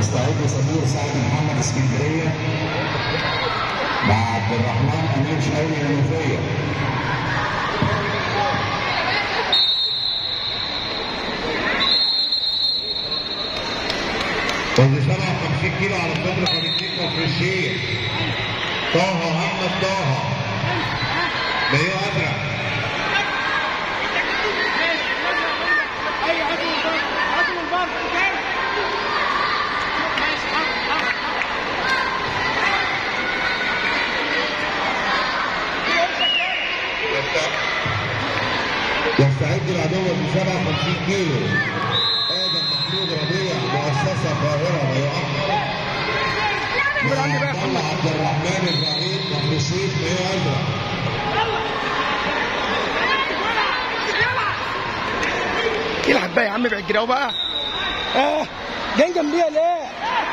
يستعد سمير سعد محمد اسكندريه مع عبد الرحمن امين شاوي المنوفيه وزن 57 كيلو على الصدر فريقين مفرشين طه محمد طه مايو ازرق ايوه هاتوا من بره هاتوا من بره اوكي ماشي حاضر حاضر يستعد العدو ب 57 كيلو ادم محمود ربيع مؤسسه القاهره مايو احمر مع عبد الله عبد الرحمن ابراهيم مفرشين مايو ازرق يلعب بقى يا عم بعد كده بقى اه جاي جنبيها ليه؟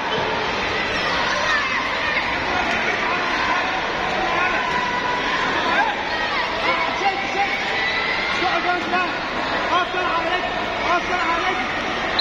شيك شيك اقعد وانت بقى اقف طلع على رجلك اقف طلع على رجلك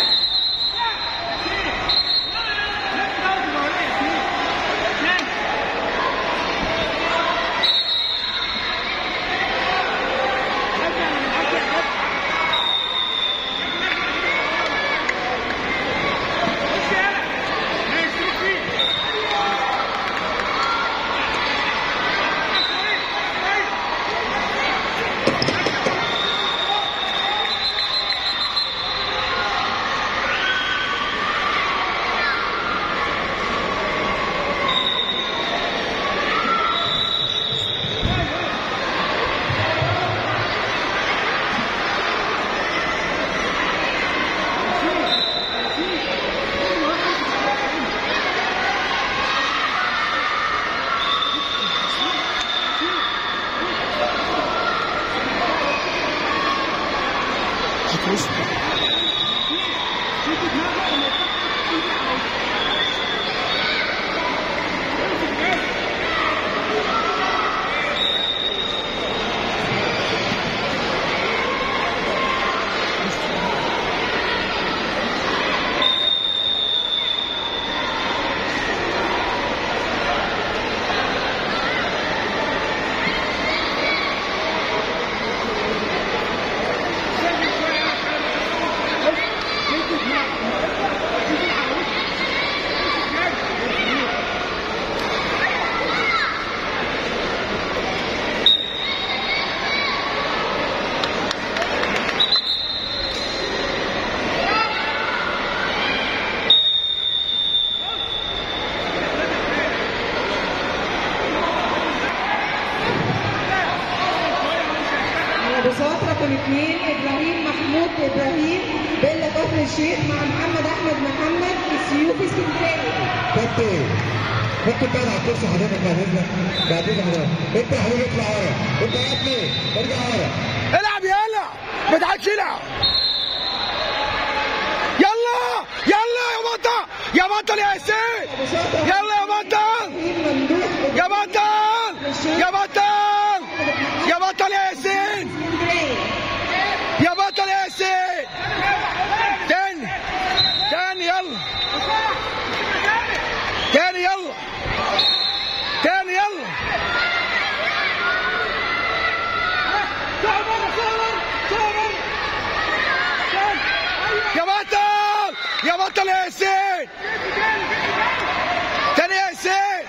بساط رقم اثنين ابراهيم محمود ابراهيم بيلا كفر الشيخ مع محمد احمد محمد السيوف اسكندريه كابتن ممكن تقعد على الكرسي حضرتك بعد اذنك بعد اذن حضرتك انت يا حبيبي اطلع ورا انت قاعد ليه؟ ارجع ورا العب يلا ما تعادش العب يلا يلا يا بطل يا بطل يا حسين بساط رقم يلا يا بطل ابراهيم ممدوح يا بطل يا بطل يا بطل يا حسين اسكندريه يا بطل يا حسين تاني تاني يلا تاني يلا تاني يلا يا بطل يا بطل يا حسين تاني يا حسين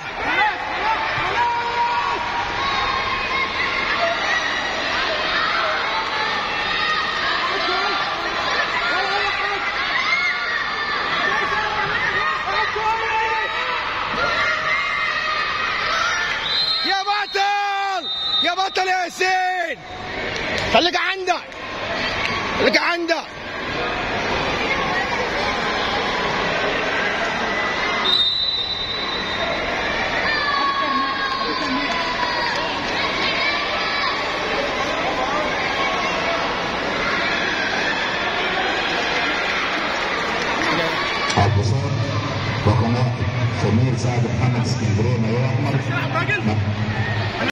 يا بطل يا بطل يا حسين خليك عندك خليك عندك عبد الصاد رقم واحد سمير سعد محمد اسكندريه مايو احمر